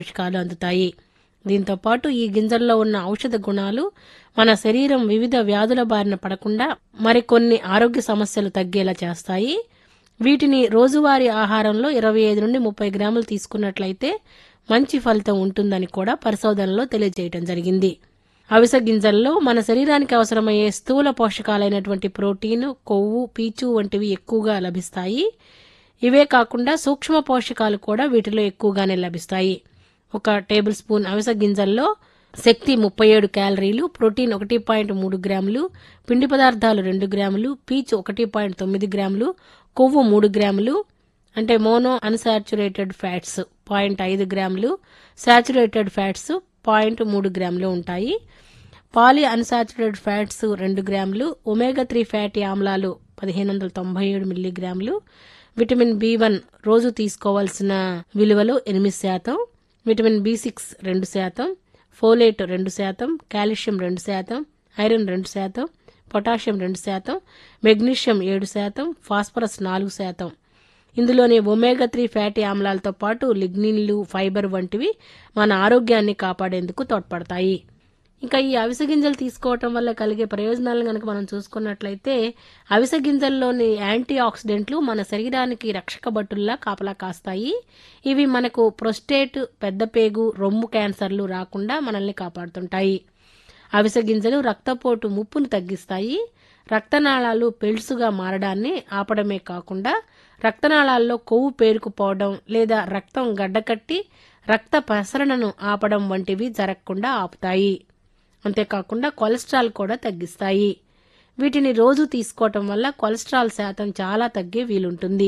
పోషకాలు అందుతాయి దీంతో పాటు ఈ గింజల్లో ఉన్న ఔషధ గుణాలు మన శరీరం వివిధ వ్యాధుల బారిన పడకుండా మరికొన్ని ఆరోగ్య సమస్యలు తగ్గేలా చేస్తాయి వీటిని రోజువారీ ఆహారంలో ఇరవై ఐదు నుండి ముప్పై గ్రాములు తీసుకున్నట్లయితే మంచి ఫలితం ఉంటుందని కూడా పరిశోధనలో తెలియజేయడం జరిగింది అవిసె గింజల్లో మన శరీరానికి అవసరమయ్యే స్థూల పోషకాలైనటువంటి ప్రోటీన్ కొవ్వు పీచు వంటివి ఎక్కువగా లభిస్తాయి ఇవే కాకుండా సూక్ష్మ పోషకాలు కూడా వీటిలో ఎక్కువగానే లభిస్తాయి ఒక టేబుల్ స్పూన్ అవిసె గింజల్లో శక్తి ముప్పై ఏడు క్యాలరీలు ప్రోటీన్ ఒకటి పాయింట్ మూడు గ్రాములు పిండి పదార్థాలు రెండు గ్రాములు పీచు ఒకటి పాయింట్ తొమ్మిది గ్రాములు కొవ్వు మూడు గ్రాములు అంటే మోనో అన్సాచురేటెడ్ ఫ్యాట్స్ పాయింట్ ఐదు గ్రాములు సాచురేటెడ్ ఫ్యాట్స్ పాయింట్ మూడు గ్రాములు ఉంటాయి పాలీ అన్సాచురేటెడ్ ఫ్యాట్స్ రెండు గ్రాములు ఒమేగా త్రీ ఫ్యాటీ ఆమ్లాలు పదిహేను వందల తొంభై ఏడు మిల్లీగ్రాములు విటమిన్ బి వన్ రోజు తీసుకోవాల్సిన విలువలు ఎనిమిది శాతం విటమిన్ బి సిక్స్ రెండు శాతం ఫోలేట్ రెండు శాతం కాల్షియం రెండు శాతం ఐరన్ రెండు శాతం పొటాషియం రెండు శాతం మెగ్నీషియం ఏడు శాతం ఫాస్ఫరస్ నాలుగు శాతం ఇందులోని ఒమేగా త్రీ ఫ్యాటీ ఆమ్లాలతో పాటు లిగ్నిన్లు ఫైబర్ వంటివి మన ఆరోగ్యాన్ని కాపాడేందుకు తోడ్పడతాయి ఇంకా ఈ అవిసె గింజలు తీసుకోవటం వల్ల కలిగే ప్రయోజనాలను కనుక మనం చూసుకున్నట్లయితే అవిసె గింజల్లోని యాంటీ ఆక్సిడెంట్లు మన శరీరానికి రక్షక భటుల్లా కాపలా కాస్తాయి ఇవి మనకు ప్రొస్టేట్ పెద్దపేగు రొమ్ము క్యాన్సర్లు రాకుండా మనల్ని కాపాడుతుంటాయి అవిసె గింజలు రక్తపోటు ముప్పును తగ్గిస్తాయి రక్తనాళాలు పెళ్సుగా మారడాన్ని ఆపడమే కాకుండా రక్తనాళాల్లో కొవ్వు పేరుకుపోవడం లేదా రక్తం గడ్డకట్టి రక్త ప్రసరణను ఆపడం వంటివి జరగకుండా ఆపుతాయి అంతేకాకుండా కొలెస్ట్రాల్ కూడా తగ్గిస్తాయి వీటిని రోజు తీసుకోవటం వల్ల కొలెస్ట్రాల్ శాతం చాలా తగ్గే వీలుంటుంది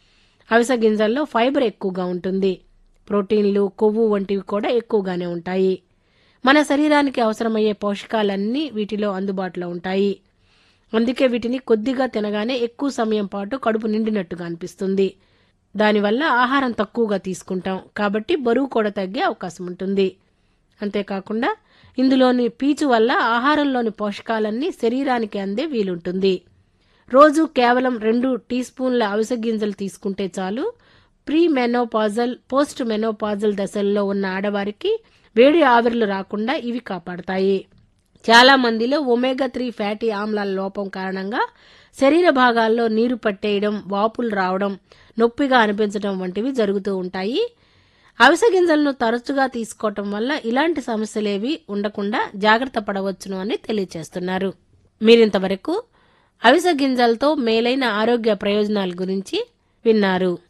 అవిసె గింజల్లో ఫైబర్ ఎక్కువగా ఉంటుంది ప్రోటీన్లు కొవ్వు వంటివి కూడా ఎక్కువగానే ఉంటాయి మన శరీరానికి అవసరమయ్యే పోషకాలన్నీ వీటిలో అందుబాటులో ఉంటాయి అందుకే వీటిని కొద్దిగా తినగానే ఎక్కువ సమయం పాటు కడుపు నిండినట్టుగా అనిపిస్తుంది దానివల్ల ఆహారం తక్కువగా తీసుకుంటాం కాబట్టి బరువు కూడా తగ్గే అవకాశం ఉంటుంది అంతేకాకుండా ఇందులోని పీచు వల్ల ఆహారంలోని పోషకాలన్నీ శరీరానికి అందే వీలుంటుంది రోజు కేవలం రెండు టీ స్పూన్ల అవిసె గింజలు తీసుకుంటే చాలు ప్రీ మెనోపాజల్ పోస్ట్ మెనోపాజల్ దశల్లో ఉన్న ఆడవారికి వేడి ఆవిర్లు రాకుండా ఇవి కాపాడతాయి చాలా మందిలో ఒమేగా త్రీ ఫ్యాటీ ఆమ్లాల లోపం కారణంగా శరీర భాగాల్లో నీరు పట్టేయడం వాపులు రావడం నొప్పిగా అనిపించడం వంటివి జరుగుతూ ఉంటాయి అవిసె గింజలను తరచుగా తీసుకోవటం వల్ల ఇలాంటి సమస్యలేవి ఉండకుండా జాగ్రత్త పడవచ్చును అని తెలియచేస్తున్నారు మీరింతవరకు అవిసె గింజలతో మేలైన ఆరోగ్య ప్రయోజనాల గురించి విన్నారు